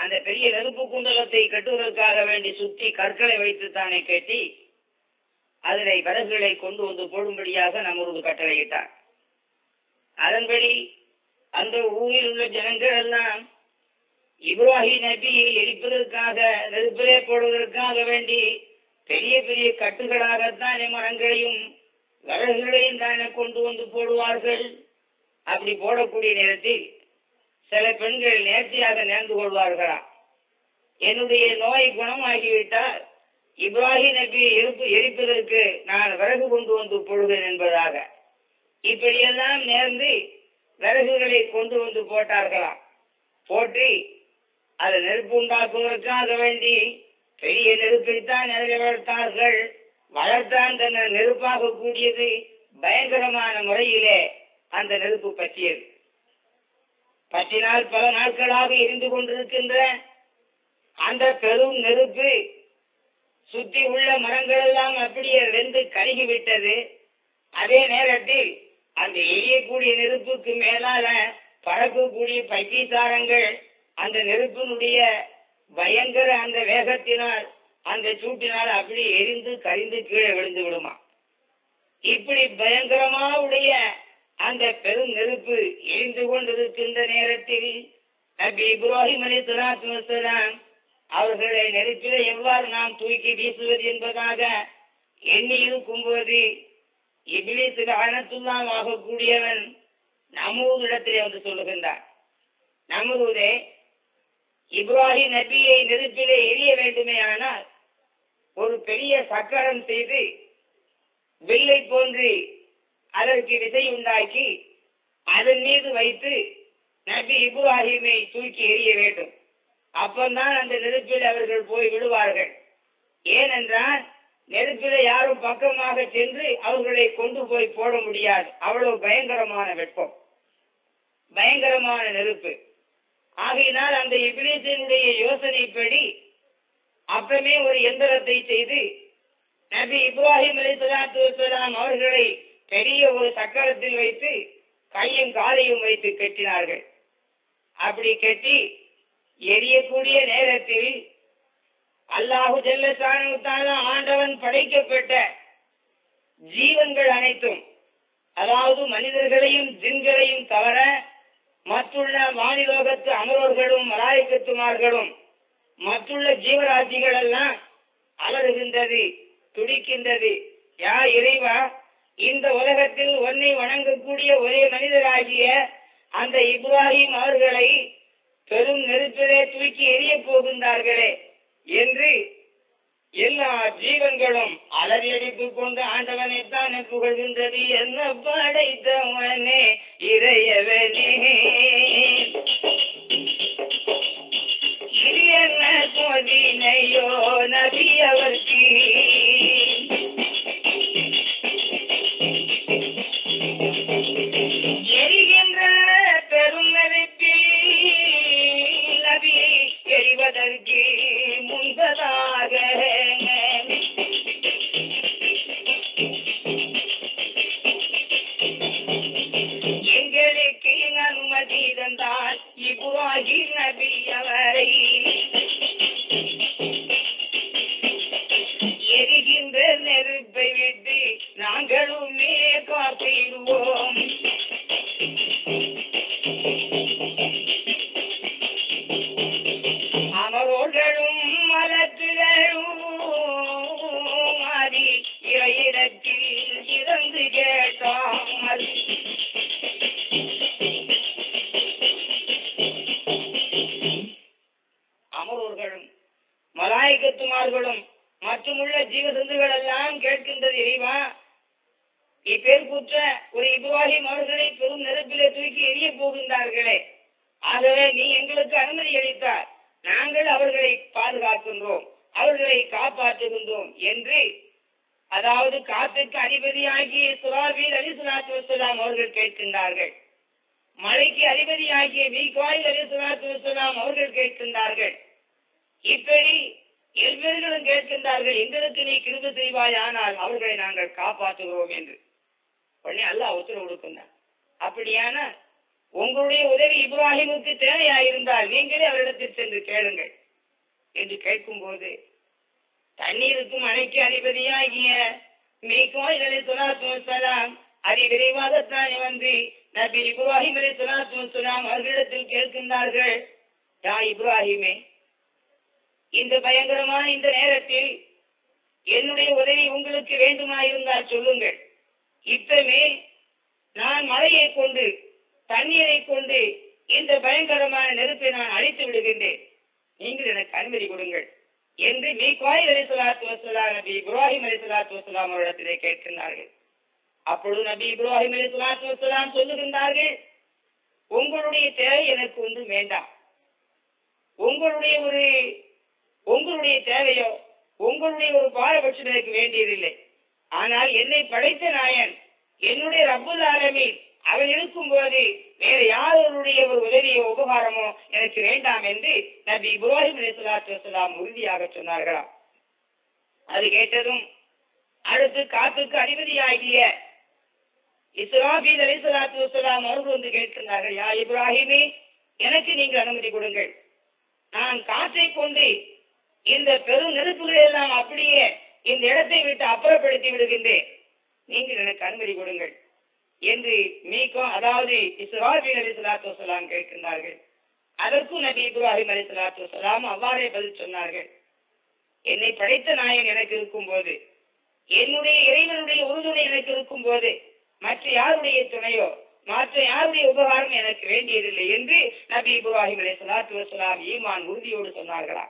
அந்த பெரிய நெருப்பு குண்டலத்தை கட்டுவதற்காக வேண்டி சுத்தி கற்களை வைத்து தானே கட்டி அதனை விறகுகளை கொண்டு வந்து போடும்படியாக நமது கட்டளையிட்டார் அதன்படி அந்த ஊரில் உள்ள ஜனங்கள் எல்லாம் இப்ராஹிம் நபியை எரிப்பதற்காக நெருப்பிலே போடுவதற்காக வேண்டி பெரிய பெரிய கட்டுகளாகத்தானே மரங்களையும் விறகுகளையும் தானே கொண்டு வந்து போடுவார்கள் அப்படி போடக்கூடிய நேரத்தில் சில பெண்கள் நேர்த்தியாக நேர்ந்து கொள்வார்களா என்னுடைய நோய் குணமாகிவிட்டால் இப்ராஹிம் நபியை எரிப்பு எரிப்பதற்கு நான் விறகு கொண்டு வந்து போடுவேன் என்பதாக இப்படியெல்லாம் நேர்ந்து விறகுகளை கொண்டு வந்து போட்டார்களாம் போட்டு அதை நெருப்பு உண்டாக்குவதற்காக வேண்டி பெரிய நெருப்பைத்தான் நிறைய வளர்த்தார்கள் வளர்த்தான் தன்னை நெருப்பாக கூடியது பயங்கரமான முறையிலே அந்த நெருப்பு பற்றியது பற்றினால் பல நாட்களாக இருந்து கொண்டிருக்கின்ற அந்த பெரும் நெருப்பு சுத்தி உள்ள மரங்கள் எல்லாம் அப்படியே வெந்து கருகி விட்டது அதே நேரத்தில் அந்த எரியக்கூடிய நெருப்புக்கு மேலால பறக்கக்கூடிய பைத்தியசாரங்கள் அந்த நெருப்பினுடைய பயங்கர அந்த வேகத்தினால் அந்த சூட்டினால் அப்படி எரிந்து கரிந்து கீழே விழுந்து விடுமா இப்படி பயங்கரமா உடைய அந்த பெரும் நெருப்பு எரிந்து கொண்டிருக்கின்ற நேரத்தில் நபி இப்ராஹிம் அலி சலாத்து வசலாம் அவர்களை நெருப்பில எவ்வாறு நாம் தூக்கி வீசுவது என்பதாக எண்ணி இருக்கும்போது இபிலிசுக்கு அனத்துல்லாம் ஆகக்கூடியவன் நமது இடத்திலே வந்து சொல்லுகின்றான் நமதுதே இப்ராஹிம் நபியை நெருப்பிலே எரிய வேண்டுமே ஆனால் ஒரு பெரிய சக்கரம் செய்து வில்லை போன்று அதற்கு விதை உண்டாக்கி அதன் மீது வைத்து நபி இப்ராஹிமை தூக்கி எறிய வேண்டும் அப்பந்தான் அந்த நெருப்பில் அவர்கள் போய் விடுவார்கள் ஏனென்றால் நெருப்பில யாரும் பக்கமாக சென்று அவர்களை கொண்டு போய் போட முடியாது அவ்வளவு பயங்கரமான வெப்பம் பயங்கரமான நெருப்பு ஆகையினால் அந்த இபிலிசனுடைய யோசனைப்படி அப்பமே ஒரு எந்திரத்தை செய்து நபி இப்ராஹிம் அலி சலாத்து வலாம் அவர்களை பெரிய ஒரு சக்கரத்தில் வைத்து கையும் காலையும் வைத்து கட்டினார்கள் அப்படி கட்டி எரியக்கூடிய நேரத்தில் அல்லாஹு ஜல்லசான ஆண்டவன் படைக்கப்பட்ட ஜீவன்கள் அனைத்தும் அதாவது மனிதர்களையும் ஜின்களையும் தவிர மற்றுள்ள வானிலோகத்து அமரோர்களும் மலாயக்கத்துமார்களும் மற்றுள்ள ஜீவராசிகள் எல்லாம் அலறுகின்றது துடிக்கின்றது யா இறைவா இந்த உலகத்தில் ஒன்னை வணங்கக்கூடிய ஒரே மனிதராகிய அந்த இப்ராஹிம் அவர்களை பெரும் நெருப்பிலே தூக்கி எரிய போகின்றார்களே என்று எல்லா ஜீவன்களும் அலறியடித்துக் கொண்டு ஆண்டவனை தான் புகழ்கின்றது என்ன படைத்தவனே இறையவனே இது என்ன சோதினையோ நபி அவர்க்கு எரிகின்ற பெரும் நெருப்பில் நபி எரிவதற்கு முன்பதாக எங்களுக்கு அனுமதி தந்தால் இப்ராஹிம் நபி அவரை எரிகின்ற நெருப்பை விட்டு நாங்களுமே காப்பிடுவோம் அமரோர்களும் மலக்குகளும் மாறி இறையிடத்தில் இறந்து கேட்டாமல் அமரோர்களும் மலாய்க்கத்துமார்களும் மற்றுமுள்ள ஜீவசந்துகள் எல்லாம் கேட்கின்றது இறைவா இப்பேர் குற்ற ஒரு இப்ராஹிம் அவர்களை பெரும் நெருப்பிலே தூக்கி எரிய போகின்றார்களே ஆகவே நீ எங்களுக்கு அனுமதி அளித்தார் நாங்கள் அவர்களை பாதுகாக்கின்றோம் அவர்களை காப்பாற்றுகின்றோம் என்று அதாவது காத்துக்கு அதிபதியாகிய சுராபீர் அலி சுலாத்து வசலாம் அவர்கள் கேட்கின்றார்கள் மழைக்கு அதிபதியாகிய மீகாயில் அலி சுலாத்து வசலாம் அவர்கள் கேட்கின்றார்கள் இப்படி எல்வேர்களும் கேட்கின்றார்கள் எங்களுக்கு நீ கிருப செய்வாயானால் அவர்களை நாங்கள் காப்பாற்றுகிறோம் என்று உடனே அல்லாஹ் உத்தரவு கொடுக்கின்றார் அப்படியான உங்களுடைய உதவி இப்ராஹிமுக்கு தேவையாயிருந்தால் நீங்களே அவரிடத்தில் சென்று கேளுங்கள் என்று கேட்கும்போது தண்ணீருக்கும் அணைக்கு அதிபதியாகிய மீகோய் அலி சொலாத்து வசலாம் அதி விரைவாகத்தானே வந்து நபி இப்ராஹிம் அலி சொலாத்து வசலாம் அவர்களிடத்தில் கேட்கின்றார்கள் யா இப்ராஹிமே இந்த பயங்கரமான இந்த நேரத்தில் என்னுடைய உதவி உங்களுக்கு வேண்டுமா இருந்தால் சொல்லுங்கள் இப்பமே நான் மழையை கொண்டு தண்ணீரை கொண்டு இந்த பயங்கரமான நெருப்பை நான் அழித்து விடுகின்றேன் நீங்கள் எனக்கு அனுமதி கொடுங்கள் என்று மீகாயில் அலி சலாத்து வசலாம் நபி இப்ராஹிம் அலி சலாத்து வசலாம் அவரிடத்திலே கேட்கின்றார்கள் அப்பொழுது நபி இப்ராஹிம் அலி சலாத்து வசலாம் சொல்லுகின்றார்கள் உங்களுடைய தேவை எனக்கு ஒன்றும் வேண்டாம் உங்களுடைய ஒரு உங்களுடைய தேவையோ உங்களுடைய ஒரு பாரபட்சம் எனக்கு வேண்டியதில்லை ஆனால் என்னை படைத்த நாயன் என்னுடைய ரப்புல் ஆலமீன் அவன் இருக்கும் போது வேற யாருடைய ஒரு உதவியோ உபகாரமோ எனக்கு வேண்டாம் என்று நபி இப்ராஹிம் அலி சலாத்து வசலாம் உறுதியாக சொன்னார்களாம் அது கேட்டதும் அடுத்து காத்துக்கு அதிபதியாகிய இஸ்ராபீல் அலி சலாத்து வசலாம் அவர்கள் வந்து கேட்கின்றார்கள் யா இப்ராஹிமே எனக்கு நீங்கள் அனுமதி கொடுங்கள் நான் காற்றை கொண்டு இந்த பெரும் நெருப்புகளை எல்லாம் அப்படியே இந்த இடத்தை விட்டு அப்புறப்படுத்தி விடுகின்றேன் நீங்கள் எனக்கு அனுமதி கொடுங்கள் என்று மீகோ அதாவது இஸ்ராபீல் அலி சலாத்து வசலாம் கேட்கின்றார்கள் அதற்கும் நபி இப்ராஹிம் அலி சலாத்து வசலாம் அவ்வாறே பதில் சொன்னார்கள் என்னை படைத்த நாயன் எனக்கு இருக்கும் போது என்னுடைய இறைவனுடைய உறுதுணை எனக்கு இருக்கும் போது மற்ற யாருடைய துணையோ மற்ற யாருடைய உபகாரம் எனக்கு வேண்டியதில்லை என்று நபி இப்ராஹிம் அலி சலாத்து வசலாம் ஈமான் உறுதியோடு சொன்னார்களா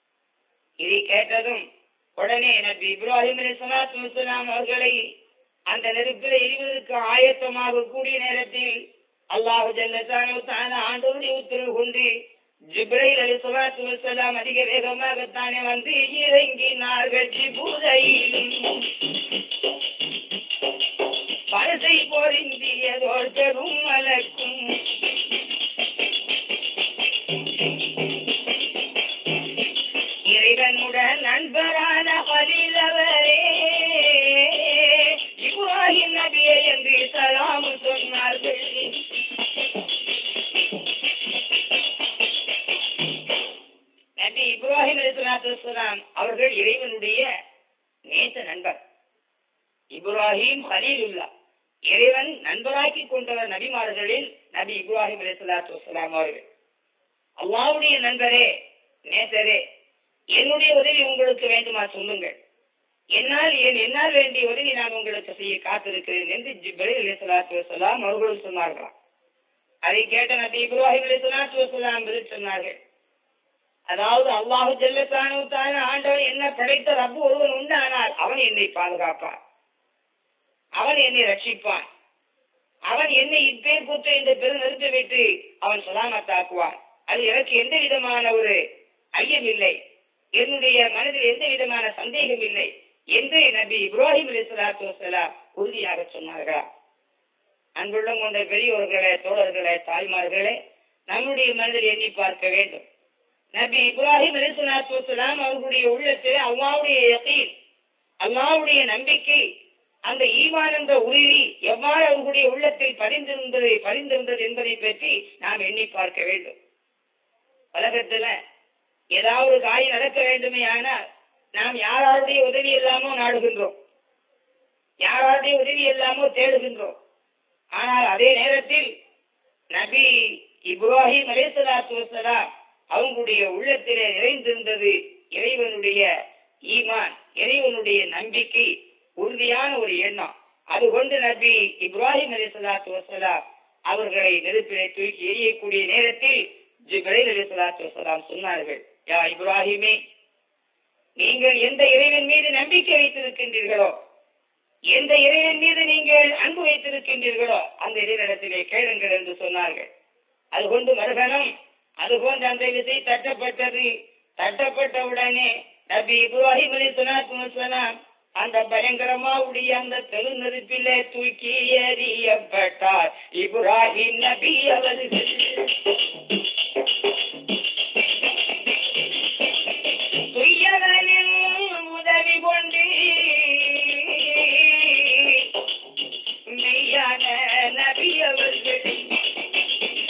இதை கேட்டதும் உடனே நபி இப்ராஹிம் அலி சலாத்து வசலாம் அவர்களை அந்த நெருப்பில் எரிவதற்கு ஆயத்தமாக கூடிய நேரத்தில் அல்லாஹு ஜல்லசானு தான ஆண்டவருடைய உத்தரவு கொண்டு ஜிப்ரைல் அலி சலாத்து வசலாம் அதிக வேகமாகத்தானே வந்து இறங்கினார்கள் ஜிபுரையில் பரசை பொருந்தியதோர் பெரும் மலக்கும் இறைவனுடன் நண்பரான பதிலவரே இப்ராஹிம் நபியே என்று சலாம் சொன்னார்கள் நபி இப்ராஹிம் அலிஸ்லாத்துலாம் அவர்கள் இறைவனுடைய நேச நண்பர் இப்ராஹிம் ஹலீலுல்லா இறைவன் நண்பராக்கி கொண்டவர் நபிமார்களில் நபி இப்ராஹிம் அலிஸ்லாத்து வலாம் அவர்கள் அல்லாவுடைய நண்பரே நேசரே என்னுடைய உதவி உங்களுக்கு வேண்டுமா சொல்லுங்கள் என்னால் என் என்னால் வேண்டிய உதவி நான் உங்களுக்கு செய்ய காத்திருக்கிறேன் என்று ஜிப்ரேல் அலிஸ்லாத்து வலாம் அவர்களும் சொன்னார்களாம் அதை கேட்ட நபி இப்ராஹிம் அலிஸ்லாத்து வலாம் பதில் சொன்னார்கள் அதாவது அல்லாஹு ஜல்லத்தானு தான ஆண்டவன் என்ன படைத்த ரப்பு ஒருவன் உண்டானால் அவன் என்னை பாதுகாப்பான் அவன் என்னை ரட்சிப்பான் அவன் என்னை இப்பேர் கூத்த இந்த பெரு நிறுத்தி விட்டு அவன் சலாமத்தாக்குவான் அது எனக்கு எந்த விதமான ஒரு ஐயம் இல்லை என்னுடைய மனதில் எந்த விதமான சந்தேகம் இல்லை என்று நபி இப்ராஹிம் அலி சலாத்து வசலாம் உறுதியாக சொன்னார்களா அன்புள்ளம் கொண்ட பெரியோர்களே தோழர்களே தாய்மார்களே நம்முடைய மனதில் எண்ணி பார்க்க வேண்டும் நபி இப்ராஹிம் அலி சலாத்து வசலாம் அவர்களுடைய உள்ளத்தில் அல்லாவுடைய யகீன் அல்லாவுடைய நம்பிக்கை அந்த ஈமான் என்ற உறுதி எவ்வாறு அவர்களுடைய உள்ளத்தில் பதிந்திருந்தது பதிந்திருந்தது என்பதை பற்றி நாம் எண்ணி பார்க்க வேண்டும் உலகத்துல ஏதாவது ஒரு காரியம் நடக்க வேண்டுமே ஆனால் நாம் யாராருடைய உதவி இல்லாமோ நாடுகின்றோம் யாராருடைய உதவி இல்லாமோ தேடுகின்றோம் ஆனால் அதே நேரத்தில் நபி இப்ராஹிம் அலேசலாத்து வசலாம் அவங்களுடைய உள்ளத்திலே நிறைந்திருந்தது இறைவனுடைய ஈமான் இறைவனுடைய நம்பிக்கை உறுதியான ஒரு எண்ணம் அது கொண்டு நபி இப்ராஹிம் அலி சலாத்து வசலாம் அவர்களை நெருப்பிலே தூக்கி எரியக்கூடிய நேரத்தில் ஜிப்ரைல் அலி சலாத்து வசலாம் சொன்னார்கள் யா இப்ராஹிமே நீங்கள் எந்த இறைவன் மீது நம்பிக்கை வைத்திருக்கின்றீர்களோ எந்த இறைவன் மீது நீங்கள் அன்பு வைத்திருக்கின்றீர்களோ அந்த இறைவனிடத்திலே கேளுங்கள் என்று சொன்னார்கள் அது கொண்டு மறுகணம் அது போன்ற அந்த விசை தட்டப்பட்டது தட்டப்பட்ட உடனே நபி இப்ராஹிம் அலி சலாத்து வசலாம் அந்த பயங்கரமாவுடைய அந்த தெரு நெருப்பிலே தூக்கி எறியப்பட்டார் இப்ராஹிம் நபி அவர்கள் துய்யவனின் உதவி கொண்டு மெய்யான நபி அவர்கள்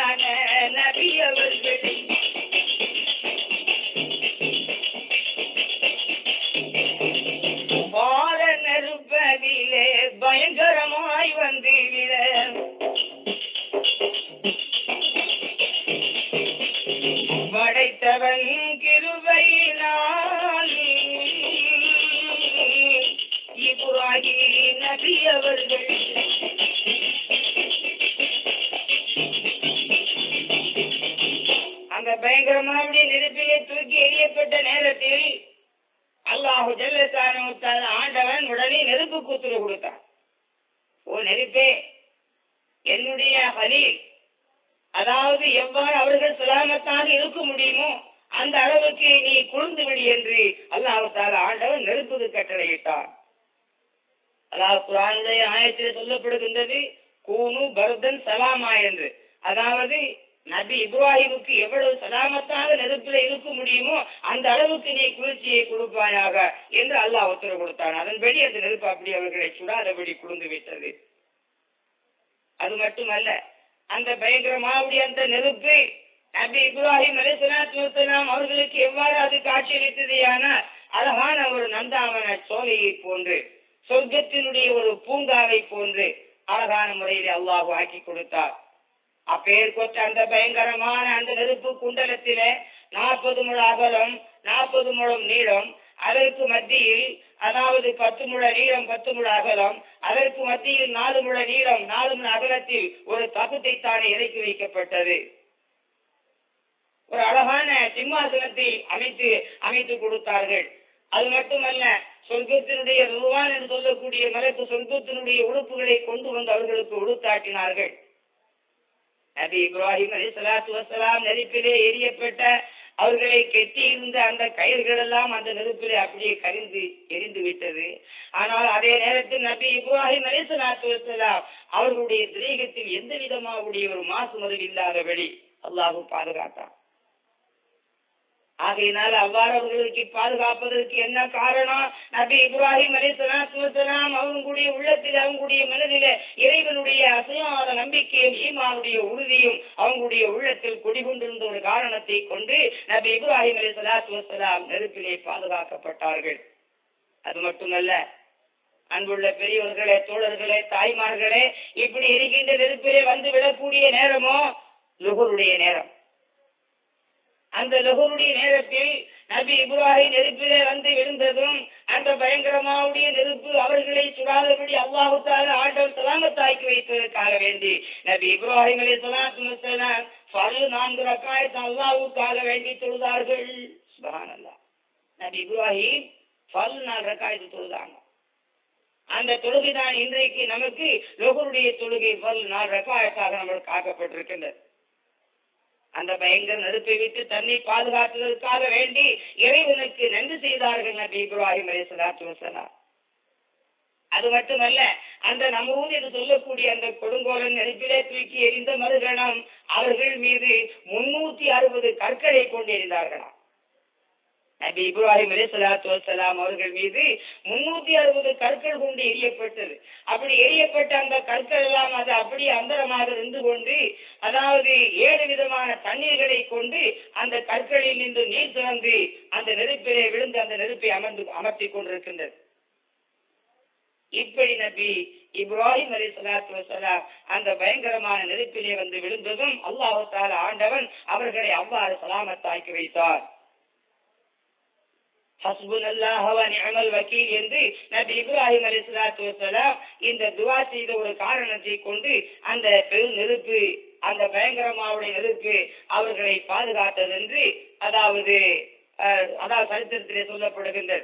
பயங்கரமான நபி அவர்களை பார நெருப்பதிலே பயங்கரமாய் வந்து விட படைத்தவன் கிருபையினால் இப்ராஹி நபி அவர்கள் அந்த பயங்கரமான நெருப்பிலே தூக்கி எறியப்பட்ட நேரத்தில் அல்லாஹு ஜல்லத்தான ஆண்டவன் உடனே நெருப்பு கூத்துரு கொடுத்தான் ஓ நெருப்பே என்னுடைய ஹலீல் அதாவது எவ்வாறு அவர்கள் சுலாமத்தாக இருக்க முடியுமோ அந்த அளவுக்கு நீ குளிர்ந்து விடு என்று அல்லாஹால ஆண்டவன் நெருப்புக்கு கட்டளையிட்டான் அல்லாஹ் குரானுடைய ஆயத்தில் சொல்லப்படுகின்றது கூனு பர்தன் சலாமா என்று அதாவது நபி இப்ராஹிமுக்கு எவ்வளவு சலாமத்தாக நெருப்பில் இருக்க முடியுமோ அந்த அளவுக்கு நீ குளிர்ச்சியை கொடுப்பாயாக என்று அல்லாஹ் உத்தரவு கொடுத்தான் அதன்படி அந்த நெருப்பு அப்படி அவர்களை சுடாதபடி குளிர்ந்து விட்டது அது மட்டுமல்ல அந்த பயங்கரமாவுடைய அந்த நெருப்பு நபி இப்ராஹிம் அலிசலாம் அவர்களுக்கு எவ்வாறு அது காட்சியளித்ததையானால் அழகான ஒரு நந்தாவன சோலையை போன்று சொர்க்கத்தினுடைய ஒரு பூங்காவை போன்று அழகான முறையில் அல்லாஹு ஆக்கி கொடுத்தார் அப்பேர் கொற்ற அந்த பயங்கரமான அந்த நெருப்பு குண்டலத்திலே நாற்பது முழ அகலம் நாற்பது முழம் நீளம் அதற்கு மத்தியில் அதாவது பத்து முழ நீளம் பத்து முழ அகலம் அதற்கு மத்தியில் நாலு முழ நீளம் நாலு முழ அகலத்தில் ஒரு தகுத்தை தானே இறக்கி வைக்கப்பட்டது ஒரு அழகான சிம்மாசனத்தை அமைத்து அமைத்து கொடுத்தார்கள் அது மட்டுமல்ல சொர்க்கத்தினுடைய ருவான் என்று சொல்லக்கூடிய மலைக்கு சொர்க்கத்தினுடைய உடுப்புகளை கொண்டு வந்து அவர்களுக்கு உடுத்தாட்டினார்கள் நபி இப்ராஹிம் அலி சலாத்து வசலாம் நெருப்பிலே எரியப்பட்ட அவர்களை கெட்டி இருந்த அந்த கயிர்கள் எல்லாம் அந்த நெருப்பிலே அப்படியே கரிந்து எரிந்து விட்டது ஆனால் அதே நேரத்தில் நபி இப்ராஹிம் அலி சலாத்து வசலாம் அவர்களுடைய திரேகத்தில் எந்த விதமாவுடைய ஒரு மாசு மது இல்லாதபடி அல்லாஹு பாதுகாத்தான் ஆகையினால் அவ்வாறு அவர்களுக்கு பாதுகாப்பதற்கு என்ன காரணம் நபி இப்ராஹிம் அலி சலாத்துலாம் அவங்களுடைய உள்ளத்தில் அவங்களுடைய மனதில இறைவனுடைய அசையாத நம்பிக்கையும் ஈமானுடைய உறுதியும் அவங்களுடைய உள்ளத்தில் குடிகொண்டிருந்த ஒரு காரணத்தை கொண்டு நபி இப்ராஹிம் அலி சலாத்து வசலாம் நெருப்பிலே பாதுகாக்கப்பட்டார்கள் அது மட்டுமல்ல அன்புள்ள பெரியவர்களே தோழர்களே தாய்மார்களே இப்படி இருக்கின்ற நெருப்பிலே வந்து விடக்கூடிய நேரமோ லுகருடைய நேரம் அந்த லகுருடைய நேரத்தில் நபி இப்ராஹிம் நெருப்பிலே வந்து விழுந்ததும் அந்த பயங்கரமாவுடைய நெருப்பு அவர்களை சுடாதபடி அல்லாஹு தால ஆண்டவர் சலாமத்தாக்கி வைத்ததற்காக வேண்டி நபி இப்ராஹிம் அலி சலாத்து பல நான்கு ரக்காயத்து அல்லாஹுக்காக வேண்டி தொழுதார்கள் சுபஹானல்லாஹ் நபி இப்ராஹிம் பல் நாலு ரக்காயத்து தொழுதாங்க அந்த தொழுகை தான் இன்றைக்கு நமக்கு லோகருடைய தொழுகை பல் நாலு ரக்காயத்தாக நம்மளுக்கு ஆக்கப்பட்டிருக்கின்றது அந்த பயங்கர நெருப்பை விட்டு தன்னை பாதுகாத்ததற்காக வேண்டி இறைவனுக்கு நன்றி செய்தார்கள் நபி இப்ராஹிம் அலி சலாத்து வசலாம் அது மட்டுமல்ல அந்த நமூன் என்று சொல்லக்கூடிய அந்த கொடுங்கோலன் நெருப்பிலே தூக்கி எறிந்த மறுகணம் அவர்கள் மீது முன்னூத்தி அறுபது கற்களை கொண்டு எறிந்தார்களாம் நபி இப்ராஹிம் அலி சலாத்து வசலாம் அவர்கள் மீது முன்னூத்தி அறுபது கற்கள் கொண்டு எரியப்பட்டது அப்படி எரியப்பட்ட அந்த கற்கள் எல்லாம் அது அப்படி அந்தரமாக இருந்து கொண்டு அதாவது ஏழு விதமான தண்ணீர்களை கொண்டு அந்த கற்களில் நின்று நீர் திறந்து அந்த நெருப்பிலே விழுந்து அந்த நெருப்பை அமர்ந்து அமர்த்தி கொண்டிருக்கின்றது இப்படி நபி இப்ராஹிம் அலி சலாத்து வசலாம் அந்த பயங்கரமான நெருப்பிலே வந்து விழுந்ததும் அல்லாஹு தால ஆண்டவன் அவர்களை அவ்வாறு சலாமத்தாக்கி வைத்தார் வக்கீல் என்று நபி இப்ராஹிம் அலி சலாத்து வசலாம் இந்த துவா செய்த ஒரு காரணத்தை கொண்டு அந்த பெரும் நெருப்பு அந்த பயங்கரமாவுடைய நெருப்பு அவர்களை பாதுகாத்தது என்று அதாவது அதாவது சரித்திரத்திலே சொல்லப்படுகின்றது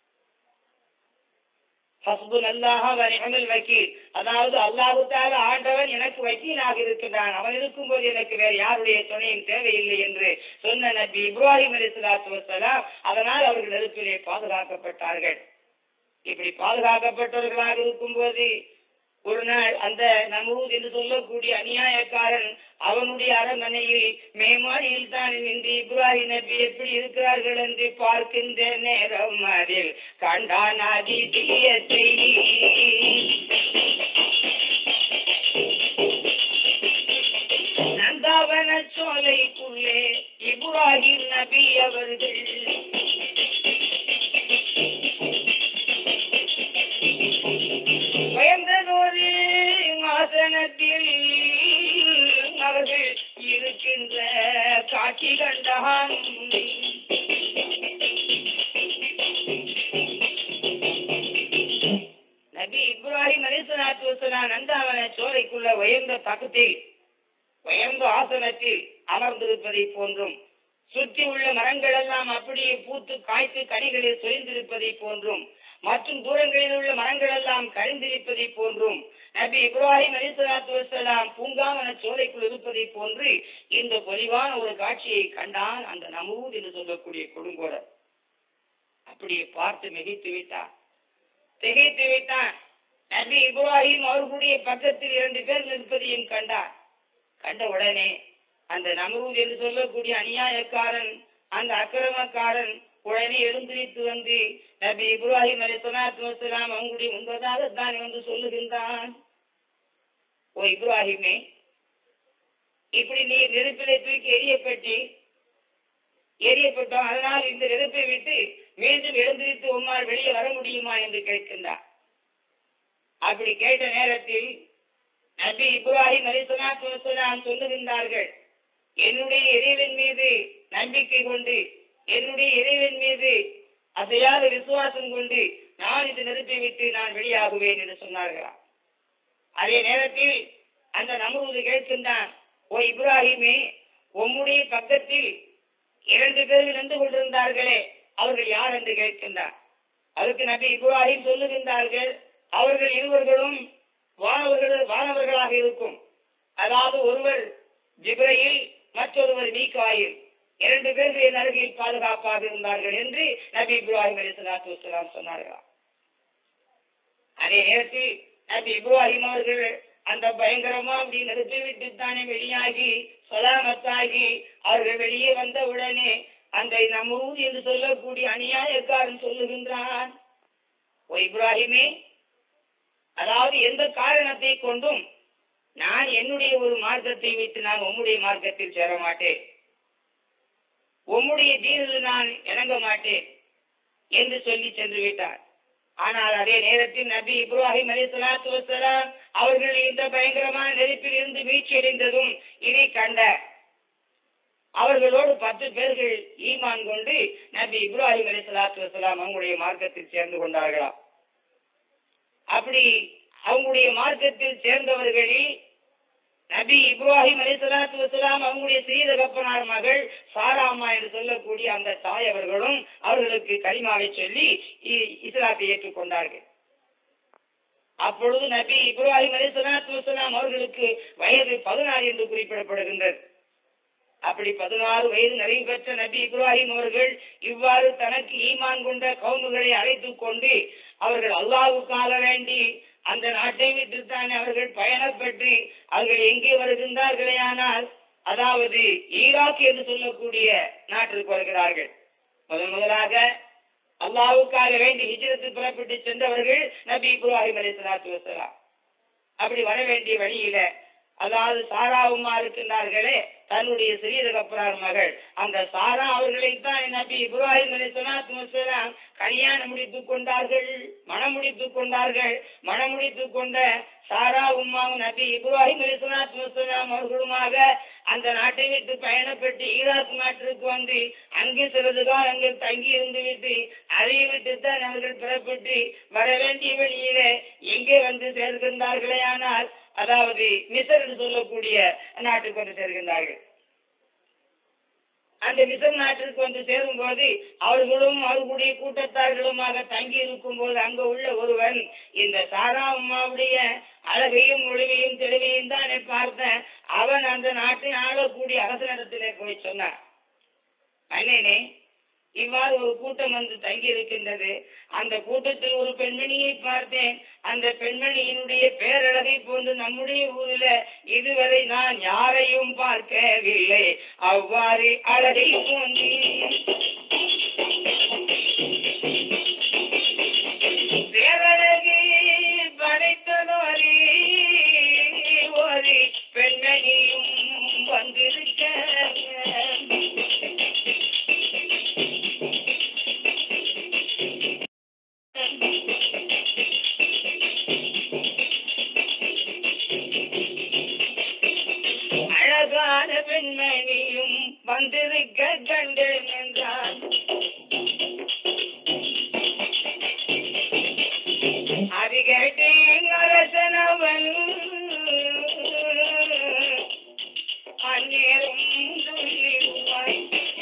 ஹஸ்புன் அல்லாஹ் வனிமல் வக்கீல் அதாவது அல்லாஹு தால ஆண்டவன் எனக்கு வக்கீலாக இருக்கின்றான் அவன் இருக்கும்போது எனக்கு வேறு யாருடைய துணையும் தேவையில்லை என்று சொன்ன நபி இப்ராஹிம் அலி சலாத்து வசலாம் அதனால் அவர்கள் நெருப்பிலே பாதுகாக்கப்பட்டார்கள் இப்படி பாதுகாக்கப்பட்டவர்களாக இருக்கும்போது ஒரு நாள் அந்த நமூத் என்று சொல்லக்கூடிய அநியாயக்காரன் அவனுடைய அரண்மனையில் மேமாடியில் தான் நின்று இப்ராஹிம் நபி எப்படி இருக்கிறார்கள் என்று பார்க்கின்ற நேரம் அதில் கண்டான் அதிசய செய்தி நந்தாவன இப்ராஹிம் நபி அவர்கள் உயர்ந்ததொரு ஆசனத்தில் அவர்கள் இருக்கின்ற காட்சி கண்டான் நபி இப்ராஹிம் அலிசலாத்து வசலாம் நந்தாவன சோலைக்குள்ள உயர்ந்த பக்கத்தில் உயர்ந்த ஆசனத்தில் அமர்ந்திருப்பதை போன்றும் சுற்றி உள்ள மரங்கள் எல்லாம் அப்படியே பூத்து காய்த்து கனிகளில் சொரிந்திருப்பதை போன்றும் மற்றும் தூரங்களில் உள்ள மரங்கள் எல்லாம் கரிந்திருப்பதை போன்றும் நபி இப்ராஹிம் அலிசலாத்து வசலாம் பூங்காவன சோலைக்குள் இருப்பதை போன்று இந்த பொலிவான ஒரு காட்சியை கண்டான் அந்த நமூத் என்று சொல்லக்கூடிய கொடுங்கோடர் அப்படியே பார்த்து மிகைத்து விட்டான் திகைத்து விட்டான் நபி இப்ராஹிம் அவர்களுடைய பக்கத்தில் இரண்டு பேர் நிற்பதையும் கண்டான் கண்ட உடனே அந்த நம்ரூத் என்று சொல்லக்கூடிய அநியாயக்காரன் அந்த அக்கிரமக்காரன் உடனே எழுந்திரித்து வந்து நபி இப்ராஹிம் அலி சொல்லாத்து வசலாம் அவங்களுடைய முன்பதாக தான் வந்து சொல்லுகின்றான் ஓ இப்ராஹிமே இப்படி நீ நெருப்பிலை தூக்கி எரியப்பட்டு எரியப்பட்டோம் அதனால் இந்த நெருப்பை விட்டு மீண்டும் எழுந்திரித்து உம்மால் வெளியே வர முடியுமா என்று கேட்கின்றார் அப்படி கேட்ட நேரத்தில் நபி இப்ராஹிம் அலிசலாத்து வசலாம் சொல்லுகின்றார்கள் என்னுடைய இறைவன் மீது நம்பிக்கை கொண்டு என்னுடைய இறைவன் மீது அசையாத விசுவாசம் கொண்டு நான் இந்த நெருப்பை விட்டு நான் வெளியாகுவேன் என்று சொன்னார்களாம் அதே நேரத்தில் அந்த நம்ரூது கேட்கின்றான் ஓ இப்ராஹிமே உம்முடைய பக்கத்தில் இரண்டு பேர்கள் நின்று கொண்டிருந்தார்களே அவர்கள் யார் என்று கேட்கின்றார் அதுக்கு நபி இப்ராஹிம் சொல்லுகின்றார்கள் அவர்கள் இருவர்களும் வானவர்கள் வானவர்களாக இருக்கும் அதாவது ஒருவர் ஜிப்ரையில் மற்றொருவர் மீகாயில் இரண்டு பேர்கள் என் அருகில் பாதுகாப்பாக இருந்தார்கள் என்று நபி இப்ராஹிம் அலி சலாத்து வலாம் சொன்னார்களாம் அதே நேரத்தில் நபி இப்ராஹிம் அவர்கள் அந்த பயங்கரமா அப்படி நிறுத்தி விட்டு தானே வெளியாகி சொலாமத்தாகி அவர்கள் வெளியே வந்த உடனே அந்த நமூத் என்று சொல்லக்கூடிய அநியாயக்காரன் சொல்லுகின்றான் ஓ இப்ராஹிமே அதாவது எந்த காரணத்தை கொண்டும் நான் என்னுடைய ஒரு மார்க்கத்தை விட்டு நான் உம்முடைய மார்க்கத்தில் சேர மாட்டேன் உம்முடைய தீனில் நான் இணங்க மாட்டேன் என்று சொல்லி சென்று விட்டார் ஆனால் அதே நேரத்தில் நபி இப்ராஹிம் அலி சலாத்து வசலாம் அவர்கள் இந்த பயங்கரமான நெருப்பில் இருந்து மீட்சி அடைந்ததும் இதை கண்ட அவர்களோடு பத்து பேர்கள் ஈமான் கொண்டு நபி இப்ராஹிம் அலி சலாத்து வசலாம் அவங்களுடைய மார்க்கத்தில் சேர்ந்து கொண்டார்களாம் அப்படி அவங்களுடைய மார்க்கத்தில் சேர்ந்தவர்களில் நபி இப்ராஹிம் அலி சலாத்து வசலாம் அவங்களுடைய ஸ்ரீதகப்பனார் மகள் சாரா அம்மா என்று சொல்லக்கூடிய அந்த தாய் அவர்களும் அவர்களுக்கு கரிமாவை சொல்லி இ- இஸ்லாத்தை ஏற்றுக்கொண்டார்கள் அப்பொழுது நபி இப்ராஹிம் அலி சலாத்து வசலாம் அவர்களுக்கு வயது பதினாறு என்று குறிப்பிடப்படுகின்றது அப்படி பதினாறு வயது நிறைவு பெற்ற நபி இப்ராஹிம் அவர்கள் இவ்வாறு தனக்கு ஈமான் கொண்ட கவுமுகளை அழைத்துக் கொண்டு அவர்கள் அல்லாஹ்வுக்காக வேண்டி அந்த நாட்டை விட்டு தானே அவர்கள் பயணப்பட்டு அவர்கள் எங்கே வருகின்றார்களே ஆனால் அதாவது ஈராக் என்று சொல்லக்கூடிய நாட்டிற்கு வருகிறார்கள் முதன் முதலாக அல்லாஹ்வுக்காக வேண்டி ஹிஜ்ரத்து புறப்பட்டு சென்றவர்கள் நபி இப்ராஹிம் அலி சலாத்து வசலாம் அப்படி வர வேண்டிய வழியில அதாவது சாரா உமா இருக்கின்றார்களே தன்னுடைய சிறிய தகப்பனார் மகள் அந்த சாரா அவர்களைத்தான் நபி இப்ராஹிம் அலி சலாத்து வசலாம் கல்யாணம் முடித்துக் கொண்டார்கள் மனம் முடித்துக் கொண்டார்கள் மனம் முடித்துக் கொண்ட சாரா உம்மாவும் நபி இப்ராஹிம் அலி சலாத்து வசலாம் அவர்களுமாக அந்த நாட்டை விட்டு பயணப்பட்டு ஈராக் நாட்டிற்கு வந்து அங்கே சிறிது காலங்கள் தங்கி இருந்து விட்டு அதை விட்டு தான் அவர்கள் புறப்பட்டு வர வேண்டிய வழியிலே எங்கே வந்து சேர்கின்றார்களே ஆனால் அதாவது மிசர் என்று சொல்லக்கூடிய நாட்டுக்கு வந்து சேர்கின்றார்கள் அந்த மிசர் நாட்டிற்கு வந்து சேரும் போது அவர்களும் அவர்களுடைய கூட்டத்தார்களுமாக தங்கி இருக்கும் போது அங்க உள்ள ஒருவன் இந்த சாரா அம்மாவுடைய அழகையும் ஒளிவையும் தெளிவையும் தானே பார்த்தேன் அவன் அந்த நாட்டை ஆளக்கூடிய அரசனிடத்திலே போய் சொன்னான் அண்ணனே இவ்வாறு ஒரு கூட்டம் வந்து தங்கி இருக்கின்றது அந்த கூட்டத்தில் ஒரு பெண்மணியை பார்த்தேன் அந்த பெண்மணியினுடைய பேரழகை போன்று நம்முடைய ஊரில் இதுவரை நான் யாரையும் பார்க்கவில்லை அவ்வாறு அழகை போன்றி பேரழகை படைத்ததோரி ஒரு பெண்மணியும் வந்திருக்க வந்திருக்க கண்டேன் என்றான் அது கேட்டேன் அரசனவன் அந்நேரம் சொல்லிடுவாய்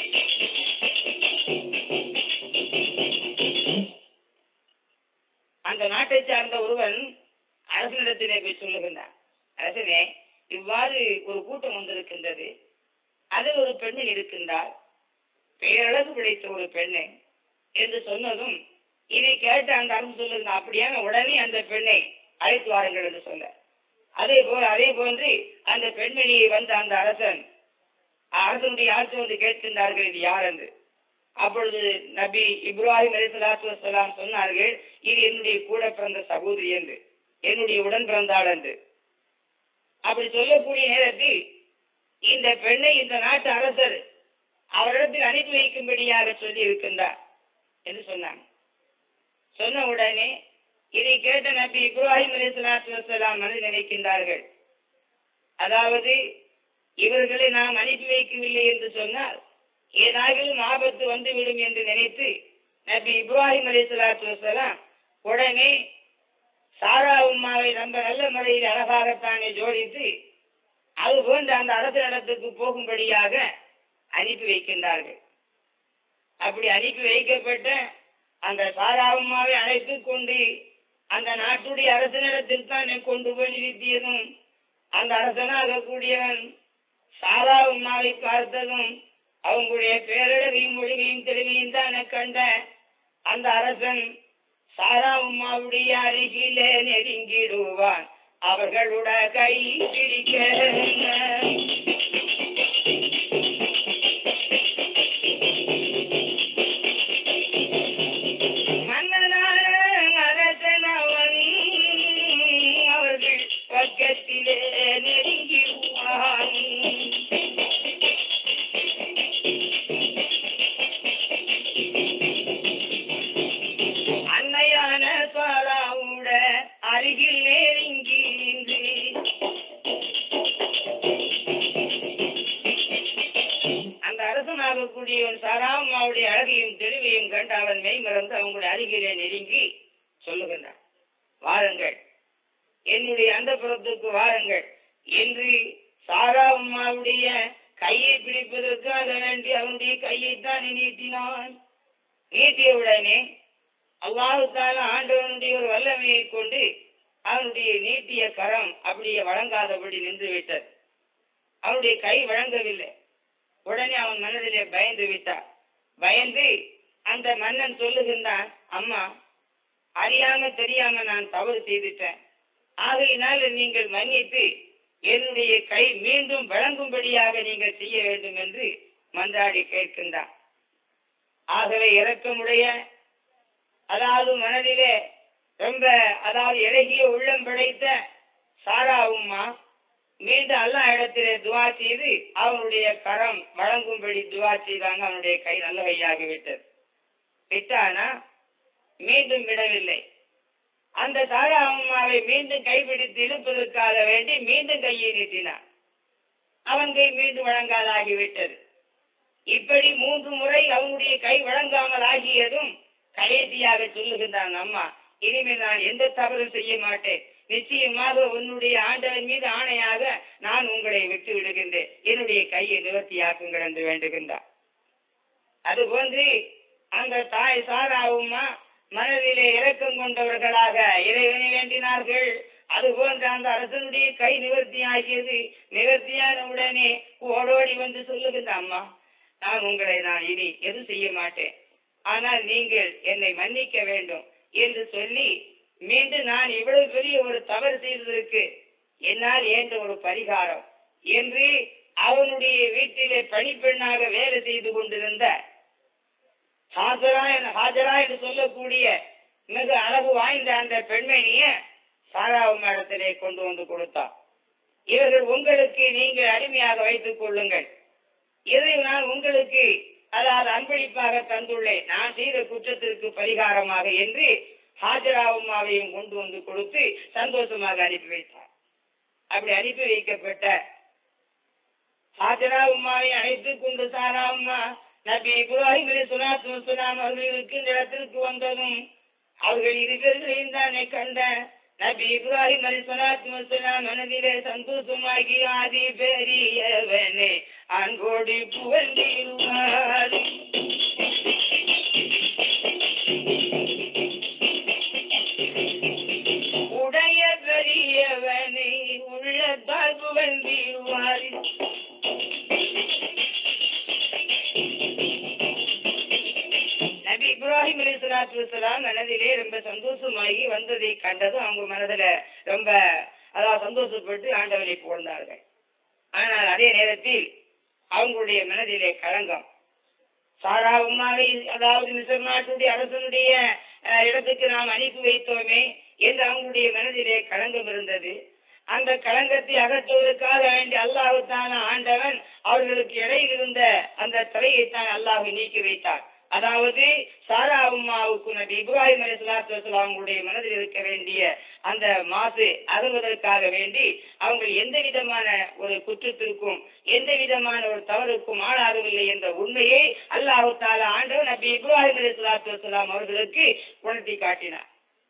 அந்த நாட்டை சார்ந்த ஒருவன் அரசனிடத்திலே போய் சொல்லுகின்றான் அரசனே இவ்வாறு ஒரு கூட்டம் வந்திருக்கின்றது அதில் ஒரு பெண்ணில் இருக்கின்றார் பேரழகு பிடித்த ஒரு பெண்ணு என்று சொன்னதும் இதை கேட்ட அந்த அரசு சொல்லுகிறான் அப்படியான உடனே அந்த பெண்ணை அழைத்து வாருங்கள் என்று சொல்ல அதே போல் அதே போன்று அந்த பெண்மணியை வந்த அந்த அரசன் அரசனுடைய ஆட்சி வந்து கேட்கின்றார்கள் இது யார் என்று அப்பொழுது நபி இப்ராஹிம் அலி சலாத்து வசலாம் சொன்னார்கள் இது என்னுடைய கூட பிறந்த சகோதரி என்று என்னுடைய உடன் பிறந்தாள் என்று அப்படி சொல்லக்கூடிய நேரத்தில் இந்த பெண்ணை இந்த நாட்டு அரசர் அவரிடத்தில் அனுப்பி வைக்கும்படியாக சொல்லி இருக்கின்றார் என்று சொன்னாங்க சொன்ன உடனே இதை கேட்ட நபி இப்ராஹிம் அலி சலாத்து வசலாம் மனதில் நினைக்கின்றார்கள் அதாவது இவர்களை நாம் அனுப்பி வைக்கவில்லை என்று சொன்னால் ஏதாகிலும் ஆபத்து வந்துவிடும் என்று நினைத்து நபி இப்ராஹிம் அலி சலாத்து வசலாம் உடனே சாரா உம்மாவை ரொம்ப நல்ல முறையில் அழகாகத்தானே ஜோடித்து அது போன்ற அந்த அரசனிடத்துக்கு போகும்படியாக அனுப்பி வைக்கின்றார்கள் அப்படி அனுப்பி வைக்கப்பட்ட அந்த சாரா உம்மாவை அழைத்து கொண்டு அந்த நாட்டுடைய அரசனிடத்தில் தானே கொண்டு போய் நிறுத்தியதும் அந்த அரசனாக கூடியவன் சாரா உம்மாவை பார்த்ததும் அவங்களுடைய பேரழகையும் மொழிகையும் தெளிவையும் தானே கண்ட அந்த அரசன் சாரா உம்மாவுடைய அருகிலே நெருங்கிடுவான் அவர்களோட கை பிடிக்க மன்னனான அரசனவன் அவர்கள் பக்கத்திலே நெருங்கிடுவான் அன்னையான சாராவுட அருகில் நெருங்கி நின்று அந்த அரசனாகக்கூடியவன் சாராமாவுடைய அழகையும் தெளிவையும் கண்டு அவன் மெய் மறந்து அவங்களுடைய அருகிலே நெருங்கி சொல்லுகின்றான் வாருங்கள் என்னுடைய அந்த புறத்துக்கு வாருங்கள் என்று சாரா அம்மாவுடைய கையை பிடிப்பதற்காக வேண்டி அவனுடைய கையைத்தான் நீட்டினான் நீட்டியவுடனே அல்லாஹு தாலா ஆண்டவனுடைய ஒரு வல்லமையை கொண்டு அவனுடைய நீட்டிய கரம் அப்படியே வழங்காதபடி நின்று விட்டது அவனுடைய கை வழங்கவில்லை உடனே அவன் மனதிலே பயந்து விட்டார் பயந்து அந்த மன்னன் சொல்லுகின்றான் அம்மா அறியாம தெரியாம நான் தவறு செய்துட்டேன் ஆகையினால் நீங்கள் மன்னித்து என்னுடைய கை மீண்டும் வழங்கும்படியாக நீங்கள் செய்ய வேண்டும் என்று மன்றாடி கேட்கின்றான் ஆகவே இரக்கமுடைய அதாவது மனதிலே ரொம்ப அதாவது இலகிய உள்ளம் படைத்த சாரா உம்மா மீண்டும் அல்லா இடத்திலே துவா செய்து அவனுடைய கரம் வழங்கும்படி துவா செய்தாங்க அவனுடைய கை நல்ல கையாகி விட்டது விட்டானா மீண்டும் விடவில்லை அந்த சாரா அம்மாவை மீண்டும் கைப்பிடித்து இழுப்பதற்காக வேண்டி மீண்டும் கையை நீட்டினான் அவன் கை மீண்டும் வழங்காதாகிவிட்டது இப்படி மூன்று முறை அவனுடைய கை வழங்காமல் ஆகியதும் கடைசியாக சொல்லுகின்றான் அம்மா இனிமேல் நான் எந்த தவறும் செய்ய மாட்டேன் நிச்சயமாக உன்னுடைய ஆண்டவன் மீது ஆணையாக நான் உங்களை விட்டு விடுகின்றேன் என்னுடைய கையை நிவர்த்தியாக்குங்கள் என்று வேண்டுகின்றார் அதுபோன்று அந்த தாய் சாராவுமா மனதிலே இரக்கம் கொண்டவர்களாக இறைவனை வேண்டினார்கள் அதுபோன்று அந்த அரசனுடைய கை நிவர்த்தி ஆகியது நிவர்த்தியான உடனே ஓடோடி வந்து சொல்லுகின்ற அம்மா நான் உங்களை நான் இனி எது செய்ய மாட்டேன் ஆனால் நீங்கள் என்னை மன்னிக்க வேண்டும் என்று சொல்லி மீண்டும் நான் இவ்வளவு பெரிய ஒரு தவறு செய்ததற்கு என்னால் ஏன்ற ஒரு பரிகாரம் என்று அவனுடைய வீட்டிலே பணிப்பெண்ணாக வேலை செய்து கொண்டிருந்த ஹாஜரா என- ஹாஜரா என்று சொல்லக்கூடிய மிக அழகு வாய்ந்த அந்த பெண்மணிய சாராவும் இடத்திலே கொண்டு வந்து கொடுத்தார் இவர்கள் உங்களுக்கு நீங்கள் அடிமையாக வைத்துக் கொள்ளுங்கள் இதை நான் உங்களுக்கு அதாவது அன்பளிப்பாக தந்துள்ளேன் நான் செய்த குற்றத்திற்கு பரிகாரமாக என்று ஹாஜரா உம்மாவையும் கொண்டு வந்து கொடுத்து சந்தோஷமாக அனுப்பி வைத்தார் அப்படி அனுப்பி வைக்கப்பட்ட ஹாஜரா உம்மாவை அழைத்துக் கொண்டு சாரா உம்மா நபி இப்ராஹிம் அலி சுலாத்து வசலாம் அவர்கள் இருக்கின்ற இடத்திற்கு வந்ததும் அவர்கள் இருவர்களையும் தானே கண்ட நபி இப்ராஹிம் அலி சலாத்து வசலாம் மனதிலே சந்தோஷமாகி ஆதி பெரியவனே அன்போடு புகழ்ந்திருவார் உடைய பெரியவனை உள்ளத்தால் புகழ்ந்திருவார் நபி இப்ராஹிம் அலி சலாத்து வசலாம் மனதிலே ரொம்ப சந்தோஷமாகி வந்ததை கண்டதும் அவங்க மனதுல ரொம்ப அதாவது சந்தோஷப்பட்டு ஆண்டவனை புகழ்ந்தார்கள் ஆனால் அதே நேரத்தில் அவங்களுடைய மனதிலே களங்கம் சாரா உமாவை அதாவது மிசர் நாட்டுடைய அரசனுடைய அஹ், இடத்துக்கு நாம் அனுப்பி வைத்தோமே என்று அவங்களுடைய மனதிலே களங்கம் இருந்தது அந்த களங்கத்தை அகற்றுவதற்காக வேண்டி அல்லாஹு தான ஆண்டவன் அவர்களுக்கு இடையில் இருந்த அந்த தலையை தான் அல்லாஹ் நீக்கி வைத்தார் அதாவது சாரா உம்மாவுக்கு நபி இப்ராஹிம் அலி சலாத்து வசலாம் அவங்களுடைய மனதில் இருக்க வேண்டிய அந்த மாசு அகழ்வதற்காக வேண்டி அவங்க எந்த விதமான ஒரு குற்றத்திற்கும் எந்த விதமான ஒரு தவறுக்கும் ஆளாகவில்லை என்ற உண்மையை அல்லாஹு தாலா ஆண்டவர் நபி இப்ராஹிம் அலி சலாத்து வசலாம் அவர்களுக்கு உணர்த்தி காட்டினார்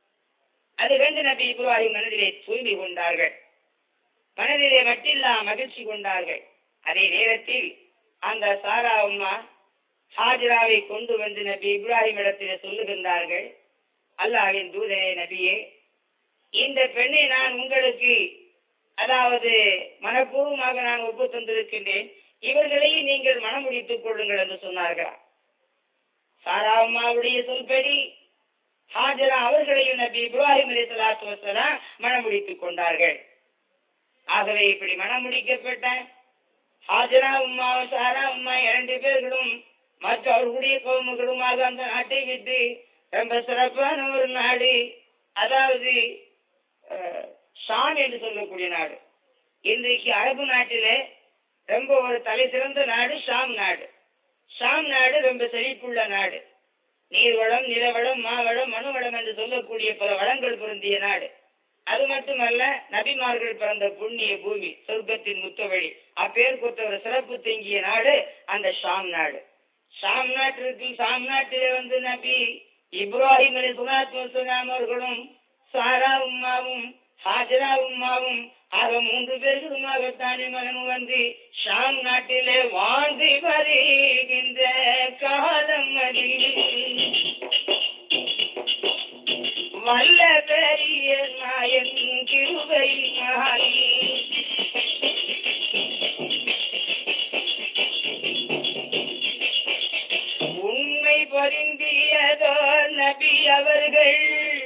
அது கண்டு நபி இப்ராஹிம் மனதிலே தூய்மை கொண்டார்கள் மனதிலே மட்டில்லா மகிழ்ச்சி கொண்டார்கள் அதே நேரத்தில் அந்த சாரா உம்மா ஹாஜராவை கொண்டு வந்து நபி இப்ராஹிம் இடத்திலே சொல்லுகின்றார்கள் அல்லாஹ்வின் தூதரே நபியே இந்த பெண்ணை நான் உங்களுக்கு அதாவது மனப்பூர்வமாக நான் ஒப்பு தந்திருக்கின்றேன் இவர்களையும் நீங்கள் மனம் முடித்துக் கொள்ளுங்கள் என்று சொன்னார்களா சாரா அம்மாவுடைய சொல்படி ஹாஜரா அவர்களையும் நபி இப்ராஹிம் அலி சலாத்து வசலாம் மனம் முடித்துக் கொண்டார்கள் ஆகவே இப்படி மனம் முடிக்கப்பட்ட ஹாஜரா உம்மா சாரா உம்மா இரண்டு பேர்களும் மற்ற அவர்களுடைய கோமுகளுமாக அந்த நாட்டை விட்டு ரொம்ப சிறப்பான ஒரு நாடு அதாவது அஹ், ஷாம் என்று சொல்லக்கூடிய நாடு இன்றைக்கு அரபு நாட்டிலே ரொம்ப ஒரு தலை சிறந்த நாடு ஷாம் நாடு ஷாம் நாடு ரொம்ப செழிப்புள்ள நாடு நீர்வளம் நிலவளம் மாவளம் மனுவளம் என்று சொல்லக்கூடிய பல வளங்கள் பொருந்திய நாடு அது மட்டுமல்ல நபிமார்கள் பிறந்த புண்ணிய பூமி சொர்க்கத்தின் முத்தவழி அப்பேர் கொத்த ஒரு சிறப்பு தங்கிய நாடு அந்த ஷாம் நாடு ஷாம் நாட்டிற்கு ஷாம் நாட்டிலே வந்து நபி இப்ராஹிம் அலி சுலாத் வசலாம் அவர்களும் சாரா உம்மாவும் ஹாஜரா உம்மாவும் ஆக மூன்று பேர்களுமாகத்தானே மனம் வந்து ஷாம் நாட்டிலே வாழ்ந்து வருகின்ற காலம் அது வல்ல பெரிய நாயன் கிருபை நாயி உண்மை பொருந்தியதோ நபி அவர்கள்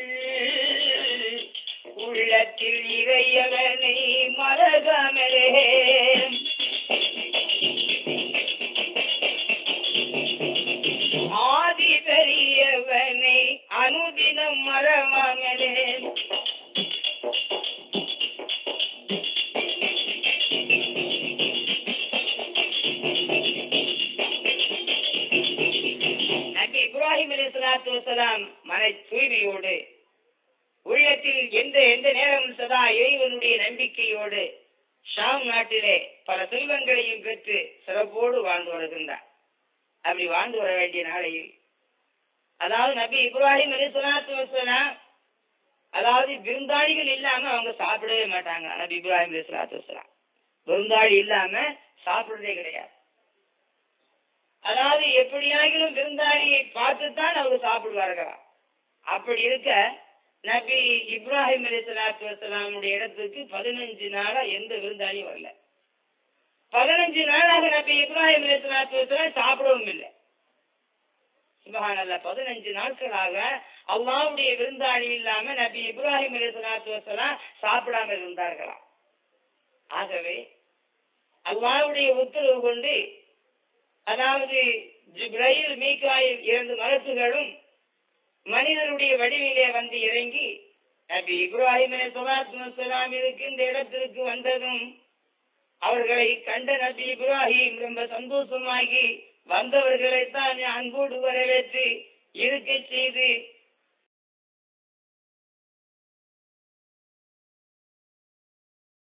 உள்ளத்தில் இறையவனை மறகாமலே ஆதி பெரியவனை அனுதினம் மறவாமலே நபி இப்ராஹிம் அலி சலாத்து வசலாம் மன தூய்மையோடு உள்ளத்தில் எந்த எந்த நேரமும் சதா இறைவனுடைய நம்பிக்கையோடு ஷாம் நாட்டிலே பல செல்வங்களையும் பெற்று சிறப்போடு வாழ்ந்து வருகின்றார் அப்படி வாழ்ந்து வர வேண்டிய நாளையில் அதாவது நபி இப்ராஹிம் அலி சலாத்து வசலாம் அதாவது விருந்தாளிகள் இல்லாம அவங்க சாப்பிடவே மாட்டாங்க நபி இப்ராஹிம் அலி சலாத்து வசலாம் விருந்தாளி இல்லாம சாப்பிடுறதே கிடையாது அதாவது எப்படியாகிலும் விருந்தாளியை பார்த்துத்தான் அவங்க சாப்பிடுவார்களாம் அப்படி இருக்க நபி இப்ராஹிம் அலி சலாத்து வசலாமுடைய இடத்துக்கு பதினஞ்சு நாளா எந்த விருந்தாளியும் வரல பதினஞ்சு நாளாக நபி இப்ராஹிம் அலி சலாத்து வசலாம் சாப்பிடவும் இல்லை சுபஹானல்லாஹ் பதினஞ்சு நாட்களாக அல்லாவுடைய விருந்தாளி இல்லாம நபி இப்ராஹிம் அலி சலாத்து வசலாம் சாப்பிடாம இருந்தார்களாம் ஆகவே அல்லாவுடைய உத்தரவு கொண்டு அதாவது ஜிப்ரையில் மீகாயில் இரண்டு மலக்குகளும் மனிதருடைய வடிவிலே வந்து இறங்கி நபி இப்ராஹிம் அலைஹிஸ்ஸலாம் இருக்கின்ற இடத்திற்கு வந்ததும் அவர்களை கண்ட நபி இப்ராஹிம் ரொம்ப சந்தோஷமாகி வந்தவர்களை தான் அன்போடு வரவேற்று இருக்கச் செய்து